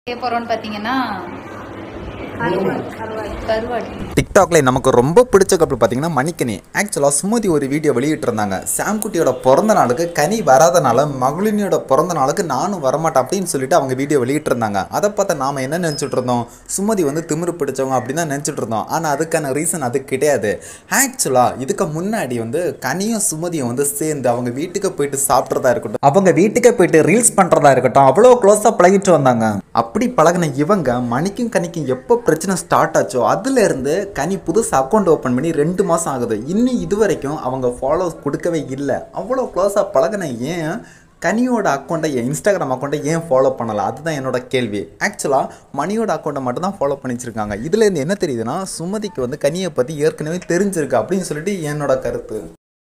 செய்ய போகிறோம்னு பார்த்தீங்கன்னா கருவாடு டிக்டாக்ல நமக்கு ரொம்ப பிடிச்ச கப்பல் பார்த்தீங்கன்னா மணிக்கனி ஆக்சுவலாக சுமதி ஒரு வீடியோ வெளியிட்டிருந்தாங்க சாம்குட்டியோட பிறந்த நாளுக்கு கனி வராதனால மகளினியோட பிறந்த நாளுக்கு நானும் வரமாட்டேன் அப்படின்னு சொல்லிட்டு அவங்க வீடியோ வெளியிட்டிருந்தாங்க அதை பார்த்து நாம என்ன நினச்சிட்டு இருந்தோம் சுமதி வந்து திமிரு பிடிச்சவங்க அப்படின்னு தான் நினச்சிட்டு இருந்தோம் ஆனால் அதுக்கான ரீசன் அது கிடையாது ஆக்சுவலாக இதுக்கு முன்னாடி வந்து கனியும் சுமதியும் வந்து சேர்ந்து அவங்க வீட்டுக்கு போயிட்டு சாப்பிட்றதா இருக்கட்டும் அவங்க வீட்டுக்கு போயிட்டு ரீல்ஸ் பண்ணுறதா இருக்கட்டும் அவ்வளோ க்ளோஸாக பழகிட்டு வந்தாங்க அப்படி பழகின இவங்க மணிக்கும் கனிக்கும் எப்போ பிரச்சனை ஸ்டார்ட் ஆச்சோ அதுலேருந்து கனி புதுசு அக்கௌண்ட் ஓப்பன் பண்ணி ரெண்டு மாதம் ஆகுது இன்னும் இது வரைக்கும் அவங்க ஃபாலோஸ் கொடுக்கவே இல்லை அவ்வளோ க்ளோஸாக பழகின ஏன் கனியோட அக்கௌண்ட்டை என் இன்ஸ்டாகிராம் அக்கௌண்ட்டை ஏன் ஃபாலோ பண்ணலை அதுதான் என்னோட கேள்வி ஆக்சுவலாக மணியோட அக்கௌண்ட்டை மட்டும் தான் ஃபாலோ பண்ணி வச்சிருக்காங்க இதுலேருந்து என்ன தெரியுதுன்னா சுமதிக்கு வந்து கனியை பற்றி ஏற்கனவே தெரிஞ்சிருக்கு அப்படின்னு சொல்லிட்டு என்னோட கருத்து